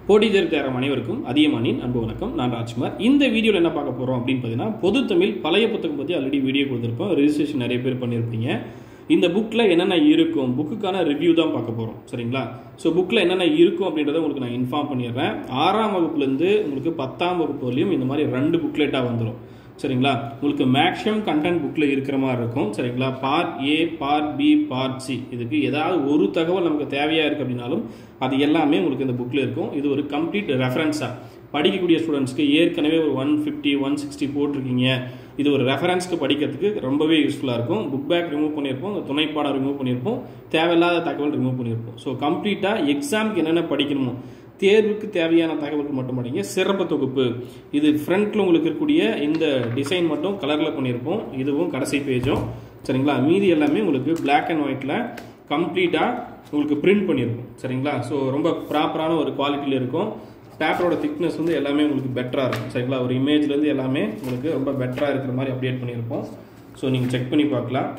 போட்டி தேர்வு தயாரம் அனைவருக்கும் அதியமானின் அன்பு வணக்கம் நான் ராஜ்குமார் இந்த வீடியோவில் என்ன பார்க்க போகிறோம் அப்படின்னு பார்த்தீங்கன்னா பொது தமிழ் பழைய புத்தகம் பற்றி ஆல்ரெடி வீடியோ கொடுத்துருப்போம் ரெஜிஸ்ட்ரேஷன் நிறைய பேர் பண்ணியிருப்பீங்க இந்த புக்கில் என்னென்ன இருக்கும் புக்குக்கான ரிவ்யூ தான் பார்க்க போகிறோம் சரிங்களா ஸோ புக்கில் என்னென்ன இருக்கும் அப்படின்றத உங்களுக்கு நான் இன்ஃபார்ம் பண்ணிடுறேன் ஆறாம் வகுப்புலேருந்து உங்களுக்கு பத்தாம் வகுப்பு வரையும் இந்த மாதிரி ரெண்டு புக்லெட்டாக வந்துடும் சரிங்களா உங்களுக்கு மேக்ஸிமம் கண்டென்ட் புக்கில் இருக்கிற மாதிரி இருக்கும் சரிங்களா part A part B part C இதுக்கு ஏதாவது ஒரு தகவல் நமக்கு தேவையாக இருக்குது அப்படின்னாலும் அது எல்லாமே உங்களுக்கு இந்த புக்கில் இருக்கும் இது ஒரு கம்ப்ளீட் ரெஃபரன்ஸாக படிக்கக்கூடிய ஸ்டூடெண்ட்ஸ்க்கு ஏற்கனவே ஒரு ஒன் ஃபிஃப்டி ஒன் சிக்ஸ்டி போட்டிருக்கீங்க இது ஒரு ரெஃபரன்ஸ்க்கு படிக்கிறதுக்கு ரொம்பவே யூஸ்ஃபுல்லாக இருக்கும் புக் பேக் ரிமூவ் பண்ணியிருப்போம் இந்த துணைப்பாடம் ரிமூவ் பண்ணியிருப்போம் தேவையில்லாத தகவல் ரிமூவ் பண்ணியிருப்போம் ஸோ கம்ப்ளீட்டாக எக்ஸாமுக்கு என்னென்ன படிக்கணுமோ தேர்வுக்கு தேவையான தகவலுக்கு மட்டும் படிங்க சிறப்பு தொகுப்பு இது ஃப்ரண்ட்டில் உங்களுக்கு இருக்கக்கூடிய இந்த டிசைன் மட்டும் கலரில் பண்ணியிருப்போம் இதுவும் கடைசி பேஜும் சரிங்களா மீதி எல்லாமே உங்களுக்கு பிளாக் அண்ட் ஒயிட்டில் கம்ப்ளீட்டாக உங்களுக்கு பிரிண்ட் பண்ணியிருக்கும் சரிங்களா ஸோ ரொம்ப ப்ராப்பரான ஒரு குவாலிட்டியில் இருக்கும் பேப்பரோட திக்னஸ் வந்து எல்லாமே உங்களுக்கு பெட்டராக இருக்கும் சரிங்களா ஒரு இமேஜ்லேருந்து எல்லாமே உங்களுக்கு ரொம்ப பெட்டராக இருக்கிற மாதிரி அப்டேட் பண்ணியிருப்போம் ஸோ நீங்கள் செக் பண்ணி பார்க்கலாம்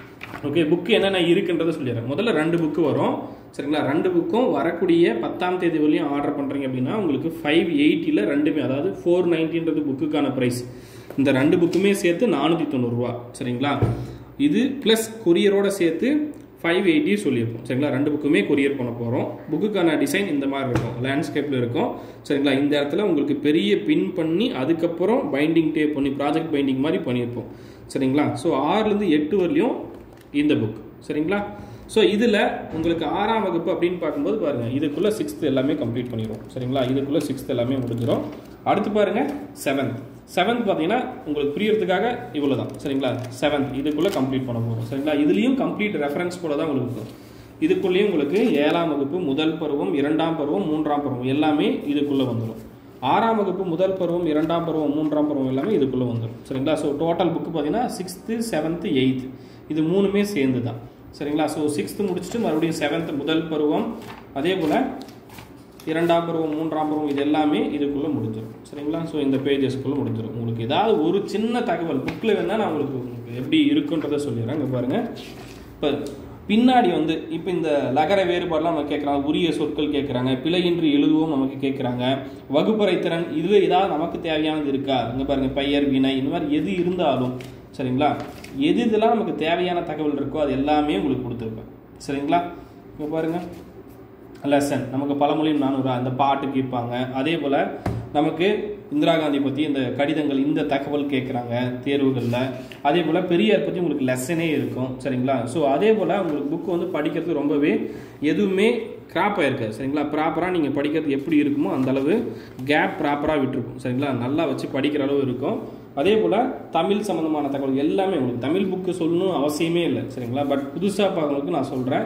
ஓகே புக்கு என்னென்ன இருக்குன்றதை சொல்லிடுறேன் முதல்ல ரெண்டு புக்கு வரும் சரிங்களா ரெண்டு புக்கும் வரக்கூடிய பத்தாம் தேதி வரையும் ஆர்டர் பண்ணுறீங்க அப்படின்னா உங்களுக்கு ஃபைவ் எயிட்டியில் ரெண்டுமே அதாவது ஃபோர் நைன்ட்டின்றது புக்குக்கான ப்ரைஸ் இந்த ரெண்டு புக்குமே சேர்த்து நானூற்றி தொண்ணூறுரூவா சரிங்களா இது ப்ளஸ் கொரியரோட சேர்த்து ஃபைவ் எயிட்டி சொல்லியிருக்கோம் சரிங்களா ரெண்டு புக்குமே கொரியர் பண்ண போகிறோம் புக்குக்கான டிசைன் இந்த மாதிரி இருக்கும் லேண்ட்ஸ்கேப்பில் இருக்கும் சரிங்களா இந்த இடத்துல உங்களுக்கு பெரிய பின் பண்ணி அதுக்கப்புறம் பைண்டிங் டேப் பண்ணி ப்ராஜெக்ட் பைண்டிங் மாதிரி பண்ணியிருப்போம் சரிங்களா ஸோ ஆறுலேருந்து எட்டு வரலையும் இந்த புக் சரிங்களா ஸோ இதில் உங்களுக்கு ஆறாம் வகுப்பு அப்படின்னு பார்க்கும்போது பாருங்கள் இதுக்குள்ளே சிக்ஸ்த் எல்லாமே கம்ப்ளீட் பண்ணிடுவோம் சரிங்களா இதுக்குள்ளே சிக்ஸ்த் எல்லாமே முடிஞ்சிடும் அடுத்து பாருங்கள் செவன்த் செவன்த் பார்த்தீங்கன்னா உங்களுக்கு புரியறதுக்காக இவ்வளோ தான் சரிங்களா செவன்த் இதுக்குள்ளே கம்ப்ளீட் பண்ண போகிறோம் சரிங்களா இதுலேயும் கம்ப்ளீட் ரெஃபரன்ஸ் கூட தான் உங்களுக்கு இருக்கும் இதுக்குள்ளேயும் உங்களுக்கு ஏழாம் வகுப்பு முதல் பருவம் இரண்டாம் பருவம் மூன்றாம் பருவம் எல்லாமே இதுக்குள்ளே வந்துடும் ஆறாம் வகுப்பு முதல் பருவம் இரண்டாம் பருவம் மூன்றாம் பருவம் எல்லாமே இதுக்குள்ளே வந்துடும் சரிங்களா ஸோ டோட்டல் புக்கு பார்த்தீங்கன்னா சிக்ஸ்த்து செவன்த்து எயித்து இது மூணுமே சேர்ந்து தான் சரிங்களா ஸோ சிக்ஸ்த்து முடிச்சுட்டு மறுபடியும் செவன்த் முதல் பருவம் அதே போல் இரண்டாம் பருவம் மூன்றாம் பருவம் இது எல்லாமே இதுக்குள்ளே முடிஞ்சிடும் சரிங்களா ஸோ இந்த பேஜஸ்க்குள்ளே முடிஞ்சிடும் உங்களுக்கு ஏதாவது ஒரு சின்ன தகவல் புக்கில் வேணால் நான் உங்களுக்கு உங்களுக்கு எப்படி இருக்குன்றதை சொல்லிடுறேன் இங்கே பாருங்கள் இப்போ பின்னாடி வந்து இப்போ இந்த லகர வேறுபாடுலாம் நம்ம கேட்குறாங்க உரிய சொற்கள் கேட்குறாங்க பிழையின்றி எழுதுவோம் நமக்கு கேட்குறாங்க வகுப்பறை திறன் இதில் ஏதாவது நமக்கு தேவையானது இருக்கா இங்கே பாருங்கள் பெயர் வினை இந்த மாதிரி எது இருந்தாலும் சரிங்களா எது இதெல்லாம் நமக்கு தேவையான தகவல் இருக்கோ அது எல்லாமே உங்களுக்கு கொடுத்துருப்பேன் சரிங்களா இப்போ பாருங்கள் லெசன் நமக்கு பழமொழியும் நானூறா இந்த பாட்டு கேட்பாங்க அதே போல் நமக்கு இந்திரா காந்தி பற்றி இந்த கடிதங்கள் இந்த தகவல் கேட்குறாங்க தேர்வுகளில் அதே போல் பெரியார் பற்றி உங்களுக்கு லெசனே இருக்கும் சரிங்களா ஸோ அதே போல் உங்களுக்கு புக்கு வந்து படிக்கிறது ரொம்பவே எதுவுமே கிராப் ஆயிருக்காது சரிங்களா ப்ராப்பராக நீங்கள் படிக்கிறது எப்படி இருக்குமோ அந்த அளவு கேப் ப்ராப்பராக விட்டுருக்கும் சரிங்களா நல்லா வச்சு படிக்கிற அளவு இருக்கும் அதே போல் தமிழ் சம்மந்தமான தகவல் எல்லாமே உங்களுக்கு தமிழ் புக்கு சொல்லணும் அவசியமே இல்லை சரிங்களா பட் புதுசாக பார்க்கறவங்களுக்கு நான் சொல்கிறேன்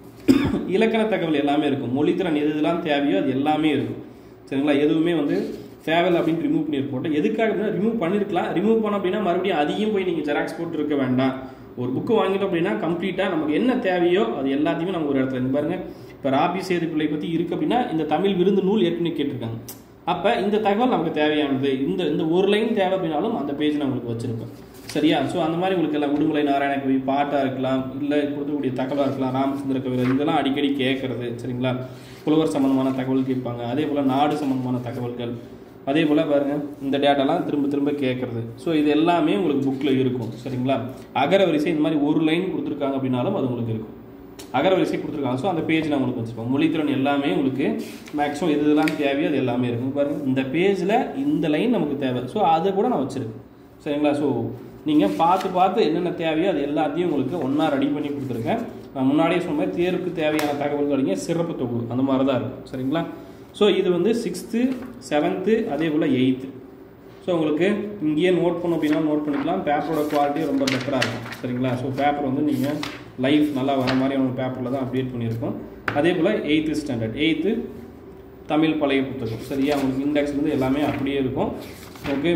இலக்கண தகவல் எல்லாமே இருக்கும் மொழித்திறன் எது எதுலாம் தேவையோ அது எல்லாமே இருக்கும் சரிங்களா எதுவுமே வந்து தேவையில்லை அப்படின்னு ரிமூவ் பண்ணியிருப்போம் எதுக்காக அப்படின்னா ரிமூவ் பண்ணியிருக்கலாம் ரிமூவ் பண்ணோம் அப்படின்னா மறுபடியும் அதையும் போய் நீங்கள் ஜெராக்ஸ் போட்டு இருக்க வேண்டாம் ஒரு புக்கு வாங்கிட்டோம் அப்படின்னா கம்ப்ளீட்டாக நமக்கு என்ன தேவையோ அது எல்லாத்தையுமே நம்ம ஒரு இடத்துல இருந்து பாருங்க இப்போ ராபி சேது பிள்ளை பற்றி இருக்குது அப்படின்னா இந்த தமிழ் விருந்து நூல் ஏற்கனவே கேட்டிருக்காங்க அப்போ இந்த தகவல் நமக்கு தேவையானது இந்த இந்த ஒரு லைன் தேவை அப்படின்னாலும் அந்த பேஜ் நான் உங்களுக்கு வச்சுருப்பேன் சரியா ஸோ அந்த மாதிரி உங்களுக்கு எல்லாம் உடுமலை நாராயண கவி பாட்டாக இருக்கலாம் இல்லை கொடுக்கக்கூடிய தகவலாக இருக்கலாம் ராமச்சந்திர கவிதை இதெல்லாம் அடிக்கடி கேட்கறது சரிங்களா புலவர் சம்மந்தமான தகவல் கேட்பாங்க அதே போல் நாடு சம்மந்தமான தகவல்கள் அதே போல் பாருங்க இந்த டேட்டாலாம் திரும்ப திரும்ப கேட்கறது ஸோ இது எல்லாமே உங்களுக்கு புக்கில் இருக்கும் சரிங்களா அகர வரிசை இந்த மாதிரி ஒரு லைன் கொடுத்துருக்காங்க அப்படின்னாலும் அது உங்களுக்கு இருக்கும் அகர வரிசை கொடுத்துருக்காங்க ஸோ அந்த பேஜ் நான் உங்களுக்கு வச்சுருப்போம் மொழித்திறன் எல்லாமே உங்களுக்கு மேக்ஸிமம் எது இதெல்லாம் தேவையோ அது எல்லாமே இருக்கும் பாருங்கள் இந்த பேஜில் இந்த லைன் நமக்கு தேவை ஸோ அதை கூட நான் வச்சுருக்கேன் சரிங்களா ஸோ நீங்கள் பார்த்து பார்த்து என்னென்ன தேவையோ அது எல்லாத்தையும் உங்களுக்கு ஒன்றா ரெடி பண்ணி கொடுத்துருக்கேன் நான் முன்னாடியே சொன்ன மாதிரி தேர்வுக்கு தேவையான தகவல்கள் சிறப்பு தொகுப்பு அந்த மாதிரி தான் இருக்கும் சரிங்களா ஸோ இது வந்து சிக்ஸ்த்து செவன்த்து அதே போல் எயித்து ஸோ உங்களுக்கு இங்கேயே நோட் பண்ணோம் அப்படின்னா நோட் பண்ணிக்கலாம் பேப்பரோட குவாலிட்டி ரொம்ப பெட்டராக இருக்கும் சரிங்களா ஸோ பேப்பர் வந்து நீங்கள் லைஃப் நல்லா வர மாதிரியான பேப்பரில் தான் அப்டேட் பண்ணியிருக்கோம் அதே போல் எயித்து ஸ்டாண்டர்ட் எயித்து தமிழ் பழைய புத்தகம் சரியா உங்களுக்கு இண்டெக்ஸ்லேருந்து எல்லாமே அப்படியே இருக்கும் ஓகே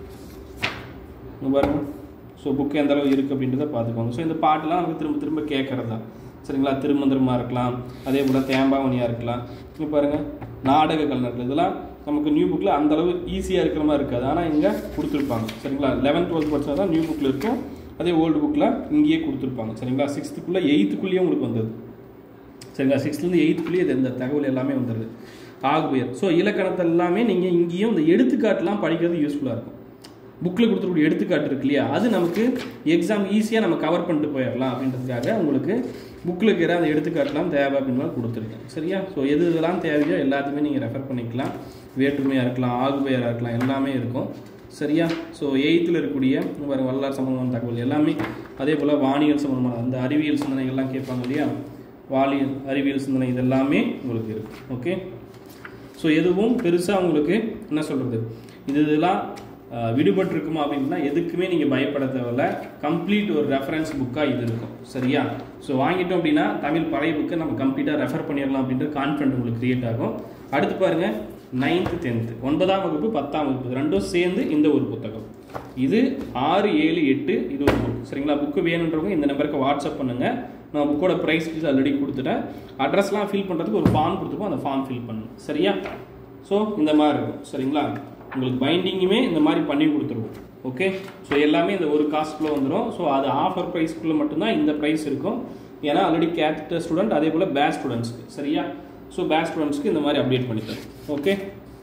பாருங்க ஸோ புக்கு எந்த அளவு இருக்குது அப்படின்றத பார்த்துக்கோங்க ஸோ இந்த பாட்டெலாம் நமக்கு திரும்ப திரும்ப கேட்குறது தான் சரிங்களா திருமந்திரமாக இருக்கலாம் அதே போல் தேம்பாவணியாக இருக்கலாம் இங்கே பாருங்கள் நாடக கலைஞர்கள் இதெல்லாம் நமக்கு நியூ புக்கில் அந்தளவு ஈஸியாக இருக்கிற மாதிரி இருக்காது ஆனால் இங்கே கொடுத்துருப்பாங்க சரிங்களா லெவன்த் டுவெல்த் படித்தா தான் நியூ புக்கில் இருக்கும் அதே ஓல்டு புக்கில் இங்கேயே கொடுத்துருப்பாங்க சரிங்களா சிக்ஸ்த்துக்குள்ளே எயித்துக்குள்ளேயே உங்களுக்கு வந்தது சரிங்களா சிக்ஸ்த்லேருந்து எயித்துக்குள்ளேயே இது இந்த தகவல் எல்லாமே வந்துடுது ஆகுபெயர் ஸோ இலக்கணத்தை எல்லாமே நீங்கள் இங்கேயும் இந்த எடுத்துக்காட்டுலாம் படிக்கிறது யூஸ்ஃபுல்லாக இருக்கும் புக்கில் கொடுத்துருக்கூடிய எடுத்துக்காட்டு இருக்கு இல்லையா அது நமக்கு எக்ஸாம் ஈஸியாக நம்ம கவர் பண்ணிட்டு போயிடலாம் அப்படின்றதுக்காக உங்களுக்கு புக்கில் இருக்கிற அந்த எடுத்துக்காட்டுலாம் தேவை அப்படின்னு கொடுத்துருக்கேன் சரியா ஸோ எது இதெல்லாம் தேவையோ எல்லாத்தையுமே நீங்கள் ரெஃபர் பண்ணிக்கலாம் வேற்றுமையாக இருக்கலாம் ஆகுபெயராக இருக்கலாம் எல்லாமே இருக்கும் சரியா ஸோ எயித்தில் இருக்கக்கூடிய வர வரலாறு சம்பந்தமான தகவல் எல்லாமே அதே போல் வானியல் சம்பந்தமான அந்த அறிவியல் சிந்தனைகள்லாம் கேட்பாங்க இல்லையா வாலியல் அறிவியல் சிந்தனை இது எல்லாமே உங்களுக்கு இருக்கு ஓகே ஸோ எதுவும் பெருசாக உங்களுக்கு என்ன சொல்கிறது இது இதெல்லாம் அஹ், விடுபட்டிருக்குமா அப்படின்னா எதுக்குமே நீங்கள் பயப்பட தேவையில்ல கம்ப்ளீட் ஒரு ரெஃபரன்ஸ் புக்காக இது இருக்கும் சரியா ஸோ வாங்கிட்டோம் அப்படின்னா தமிழ் பழைய புக்கை நம்ம கம்ப்ளீட்டாக ரெஃபர் பண்ணிடலாம் அப்படின்ற கான்ஃபிடென்ட் உங்களுக்கு கிரியேட் ஆகும் அடுத்து பாருங்க நைன்த்து டென்த்து ஒன்பதாம் வகுப்பு பத்தாம் வகுப்பு ரெண்டும் சேர்ந்து இந்த ஒரு புத்தகம் இது ஆறு ஏழு எட்டு இது ஒரு புக் சரிங்களா புக்கு வேணுன்றவங்க இந்த நம்பருக்கு வாட்ஸ்அப் பண்ணுங்க நான் புக்கோட ப்ரைஸ் டீஸ் ஆல்ரெடி கொடுத்துட்டேன் அட்ரஸ்லாம் ஃபில் பண்ணுறதுக்கு ஒரு ஃபார்ம் கொடுத்துருப்போம் அந்த ஃபார்ம் ஃபில் பண்ணணும் சரியா ஸோ இந்த மாதிரி இருக்கும் சரிங்களா உங்களுக்கு பைண்டிங்குமே இந்த மாதிரி பண்ணி கொடுத்துருவோம் ஓகே ஸோ எல்லாமே இந்த ஒரு காஸ்ட்குள்ளே வந்துடும் ஸோ அது ஆஃபர் ப்ரைஸ்க்குள்ளே மட்டும்தான் இந்த ப்ரைஸ் இருக்கும் ஏன்னா ஆல்ரெடி கேபிட்டல் ஸ்டூடெண்ட் அதே போல் பேட்ச் ஸ்டூடெண்ட்ஸ்க்கு சரியா ஸோ பேட்ச் ஸ்டூடெண்ட்ஸ்க்கு இந்த மாதிரி அப்டேட் பண்ணித்தரோம் ஓகே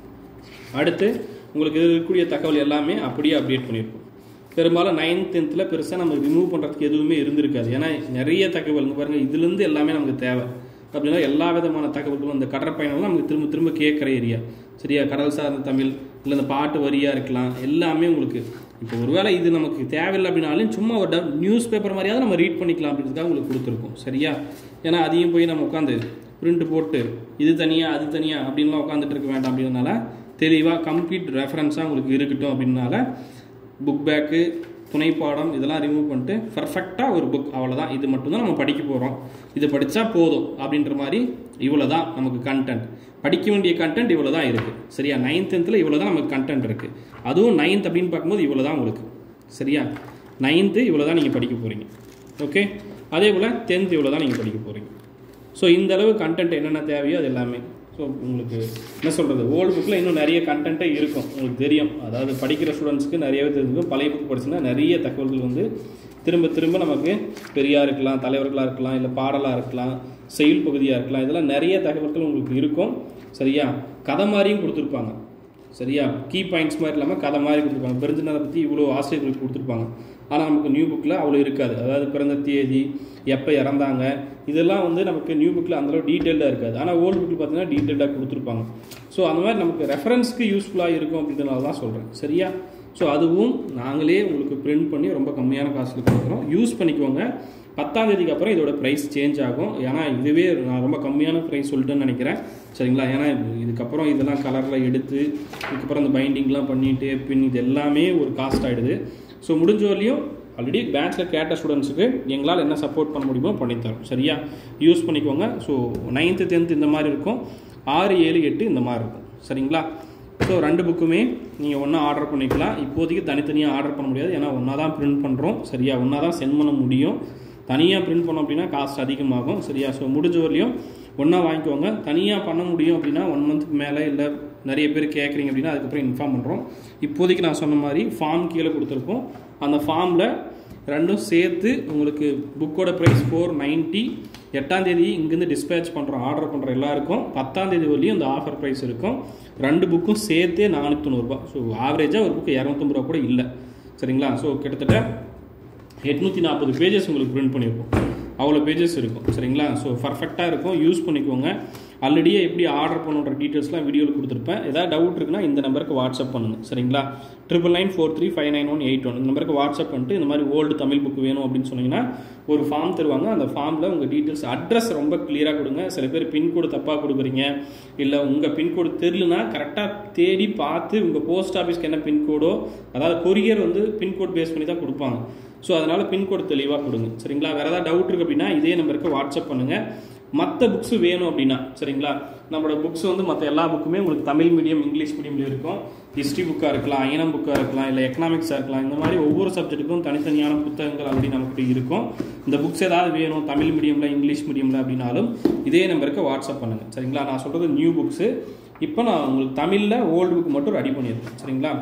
அடுத்து உங்களுக்கு இது இருக்கக்கூடிய தகவல் எல்லாமே அப்படியே அப்டேட் பண்ணியிருப்போம் பெரும்பாலும் நைன்த் டென்த்தில் பெருசாக நம்ம ரிமூவ் பண்ணுறதுக்கு எதுவுமே இருந்திருக்காது ஏன்னா நிறைய தகவல் இங்க பாருங்க இதுலேருந்து எல்லாமே நமக்கு தேவை அப்படின்னா எல்லா விதமான தகவல்களும் இந்த கடற்பயணம்லாம் நமக்கு திரும்ப திரும்ப கேட்குற ஏரியா சரியா கடல் சார்ந்த தமிழ் இல்லை இந்த பாட்டு வரியாக இருக்கலாம் எல்லாமே உங்களுக்கு இப்போ ஒருவேளை இது நமக்கு தேவையில்லை அப்படின்னாலும் சும்மா ஒரு நியூஸ் பேப்பர் மாதிரியாவது நம்ம ரீட் பண்ணிக்கலாம் அப்படின்றதுக்காக உங்களுக்கு கொடுத்துருக்கோம் சரியா ஏன்னா அதையும் போய் நம்ம உட்காந்து பிரிண்ட் போட்டு இது தனியாக அது தனியாக அப்படின்லாம் உட்காந்துட்டு இருக்க வேண்டாம் அப்படின்றனால தெளிவாக கம்ப்ளீட் ரெஃபரன்ஸாக உங்களுக்கு இருக்கட்டும் அப்படின்னால புக் பேக்கு துணைப்பாடம் இதெல்லாம் ரிமூவ் பண்ணிட்டு பர்ஃபெக்டாக ஒரு புக் அவ்வளோதான் இது மட்டும்தான் நம்ம படிக்க போகிறோம் இது படித்தா போதும் அப்படின்ற மாதிரி இவ்வளோ தான் நமக்கு கண்டென்ட் படிக்க வேண்டிய கண்டென்ட் இவ்வளோ தான் இருக்குது சரியா நைன்த் டென்த்தில் இவ்வளோ தான் நமக்கு கண்டென்ட் இருக்குது அதுவும் நைன்த் அப்படின்னு பார்க்கும்போது இவ்வளோ தான் உங்களுக்கு சரியா நைன்த்து இவ்வளோ தான் நீங்கள் படிக்க போகிறீங்க ஓகே அதே போல் டென்த் இவ்வளோ தான் நீங்கள் படிக்க போகிறீங்க ஸோ இந்த அளவு கண்டென்ட் என்னென்ன தேவையோ அது எல்லாமே ஸோ உங்களுக்கு என்ன சொல்கிறது ஓல்டு புக்கில் இன்னும் நிறைய கண்டென்ட்டே இருக்கும் உங்களுக்கு தெரியும் அதாவது படிக்கிற ஸ்டூடெண்ட்ஸ்க்கு நிறையவே தெரிஞ்சுக்கும் பழைய புக் படிச்சுன்னா நிறைய தகவல்கள் வந்து திரும்ப திரும்ப நமக்கு பெரியார் இருக்கலாம் தலைவர்களாக இருக்கலாம் இல்லை பாடலாக இருக்கலாம் செயல் பகுதியாக இருக்கலாம் இதெல்லாம் நிறைய தகவல்கள் உங்களுக்கு இருக்கும் சரியா கதை மாதிரியும் கொடுத்துருப்பாங்க சரியா கீ பாயிண்ட்ஸ் மாதிரி இல்லாமல் கதை மாதிரி கொடுத்துருப்பாங்க பெருந்தினரை பற்றி இவ்வளோ ஆசிரியர்களுக்கு கொடுத்துருப்பாங்க ஆனால் நமக்கு நியூ புக்கில் அவ்வளோ இருக்காது அதாவது பிறந்த தேதி எப்போ இறந்தாங்க இதெல்லாம் வந்து நமக்கு நியூ புக்கில் அந்தளவு டீட்டெயில்டாக இருக்காது ஆனால் ஓல்டு புக்கில் பார்த்தீங்கன்னா டீட்டெயில்டாக கொடுத்துருப்பாங்க ஸோ அந்த மாதிரி நமக்கு ரெஃபரன்ஸ்க்கு யூஸ்ஃபுல்லாக இருக்கும் அப்படின்றனால தான் சொல்கிறேன் சரியா ஸோ அதுவும் நாங்களே உங்களுக்கு பிரிண்ட் பண்ணி ரொம்ப கம்மியான காசுக்கு கொடுக்குறோம் யூஸ் பண்ணிக்கோங்க பத்தாம் தேதிக்கு அப்புறம் இதோட ப்ரைஸ் சேஞ்ச் ஆகும் ஏன்னா இதுவே நான் ரொம்ப கம்மியான ப்ரைஸ் சொல்லிட்டேன்னு நினைக்கிறேன் சரிங்களா ஏன்னா இது- இதுக்கப்புறம் இதெல்லாம் கலரில் எடுத்து இதுக்கப்புறம் இந்த பைண்டிங்லாம் பண்ணிட்டு பின் இது எல்லாமே ஒரு காஸ்ட் ஆகிடுது ஸோ முடிஞ்ச வரலையும் ஆல்ரெடி பேட்ச்சில் கேட்ட ஸ்டூடெண்ட்ஸுக்கு எங்களால் என்ன சப்போர்ட் பண்ண முடியுமோ பண்ணித்தரோம் சரியா யூஸ் பண்ணிக்கோங்க ஸோ நைன்த்து டென்த்து இந்த மாதிரி இருக்கும் ஆறு ஏழு எட்டு இந்த மாதிரி இருக்கும் சரிங்களா ஸோ ரெண்டு புக்குமே நீங்கள் ஒன்றா ஆர்டர் பண்ணிக்கலாம் இப்போதைக்கு தனித்தனியாக ஆர்டர் பண்ண முடியாது ஏன்னா ஒன்றா தான் பிரிண்ட் பண்ணுறோம் சரியா ஒன்றா தான் சென்ட் பண்ண முடியும் தனியாக பிரிண்ட் பண்ணோம் அப்படின்னா காஸ்ட் அதிகமாகும் சரியா ஸோ முடிஞ்ச வரலையும் ஒன்றா வாங்கிக்கோங்க தனியாக பண்ண முடியும் அப்படின்னா ஒன் மந்த்துக்கு மேலே இல்லை நிறைய பேர் கேட்குறீங்க அப்படின்னா அதுக்கப்புறம் இன்ஃபார்ம் பண்ணுறோம் இப்போதைக்கு நான் சொன்ன மாதிரி ஃபார்ம் கீழே கொடுத்துருக்கோம் அந்த ஃபார்மில் ரெண்டும் சேர்த்து உங்களுக்கு புக்கோட ப்ரைஸ் ஃபோர் நைன்ட்டி எட்டாம் தேதி இங்கேருந்து டிஸ்பேச் பண்ணுறோம் ஆர்டர் பண்ணுற எல்லாருக்கும் பத்தாம் தேதி வரலையும் இந்த ஆஃபர் ப்ரைஸ் இருக்கும் ரெண்டு புக்கும் சேர்த்தே நானூற்றி தொண்ணூறுபா ஸோ ஆவரேஜாக ஒரு புக்கு இரநூத்தம்பது ரூபா கூட இல்லை சரிங்களா ஸோ கிட்டத்தட்ட எட்நூற்றி நாற்பது பேஜஸ் உங்களுக்கு பிரிண்ட் பண்ணியிருக்கோம் அவ்வளோ பேஜஸ் இருக்கும் சரிங்களா ஸோ பர்ஃபெக்டாக இருக்கும் யூஸ் பண்ணிக்கோங்க ஆல்ரெடியே எப்படி ஆர்டர் பண்ணுற டீட்டெயில்ஸ்லாம் வீடியோவில் கொடுத்துருப்பேன் ஏதாவது டவுட் இருக்குன்னா இந்த நம்பருக்கு வாட்ஸ்அப் பண்ணுங்கள் சரிங்களா triple nine four three five nine one eight one இந்த நம்பருக்கு வாட்ஸ்அப் பண்ணிட்டு இந்த மாதிரி ஓல்டு தமிழ் புக் வேணும் அப்படின்னு சொன்னீங்கன்னா ஒரு ஃபார்ம் தருவாங்க அந்த ஃபார்மில் உங்கள் டீட்டெயில்ஸ் அட்ரஸ் ரொம்ப கிளியராக கொடுங்க சில பேர் பின்கோடு தப்பாக கொடுக்குறீங்க இல்லை உங்கள் பின்கோடு தெரிலனா கரெக்டாக தேடி பார்த்து உங்கள் போஸ்ட் ஆஃபீஸ்க்கு என்ன பின்கோடோ அதாவது கொரியர் வந்து பின்கோட் பேஸ் பண்ணி தான் கொடுப்பாங்க ஸோ அதனால் பின்கோடு தெளிவாக கொடுங்க சரிங்களா வேறு ஏதாவது டவுட் இருக்குது அப்படின்னா இதே நம்பருக்கு வாட்ஸ்அப் பண்ணுங்கள் மற்ற புக்ஸ் வேணும் அப்படின்னா சரிங்களா நம்மளோட புக்ஸ் வந்து மற்ற எல்லா புக்குமே உங்களுக்கு தமிழ் மீடியம் இங்கிலீஷ் மீடியம்ல இருக்கும் ஹிஸ்ட்ரி புக்காக இருக்கலாம் அயனம் புக்காக இருக்கலாம் இல்லை எக்கனாமிக்ஸாக இருக்கலாம் இந்த மாதிரி ஒவ்வொரு சப்ஜெக்ட்டுக்கும் தனித்தனியான புத்தகங்கள் அப்படி நமக்கு இருக்கும் இந்த புக்ஸ் ஏதாவது வேணும் தமிழ் மீடியமில் இங்கிலீஷ் மீடியமில் அப்படின்னாலும் இதே நம்பருக்கு வாட்ஸ்அப் பண்ணுங்கள் சரிங்களா நான் சொல்கிறது நியூ புக்ஸு இப்போ நான் உங்களுக்கு தமிழில் ஓல்டு புக் மட்டும் ரெடி பண்ணியிருக்கேன் சரிங்களா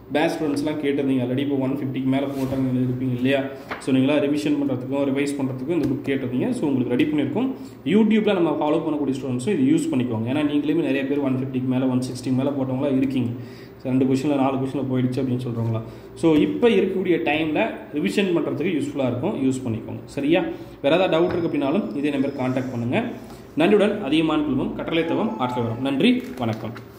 பேஸ் ஸ்டூடெண்ட்ஸ்லாம் கேட்டிருந்தீங்க ஆல்ரெடி இப்போ ஒன் ஃபிஃப்டிக்கு மேலே போட்டாங்க இருப்பீங்க இல்லையா ஸோ நீங்களா ரிவிஷன் பண்ணுறதுக்கும் ரிவைஸ் பண்ணுறதுக்கும் இந்த புக் கேட்டிருந்தீங்க ஸோ உங்களுக்கு ரெடி பண்ணியிருக்கோம் யூடியூப்பில் நம்ம ஃபாலோ பண்ணக்கூடிய ஸ்டூடெண்ட்ஸும் இது யூஸ் பண்ணிக்கோங்க ஏன்னா நீங்களுமே நிறைய பேர் ஒன் ஃபிஃப்டிக்கு மேலே ஒன் சிக்ஸ்டிக்கு மேலே போட்டவங்களா இருக்கீங்க ஸோ ரெண்டு கொஷனில் நாலு கொஷனில் போயிடுச்சு அப்படின்னு சொல்கிறவங்களா ஸோ இப்போ இருக்கக்கூடிய டைமில் ரிவிஷன் பண்ணுறதுக்கு யூஸ்ஃபுல்லாக இருக்கும் யூஸ் பண்ணிக்கோங்க சரியா வேறு ஏதாவது டவுட் இருக்குது அப்படின்னாலும் இதே நம்பர் காண்டாக்ட் பண்ணுங்கள் நன்றியுடன் அதிகமான குழுமம் கட்டளை தவம் ஆற்ற வரும் நன்றி வணக்கம்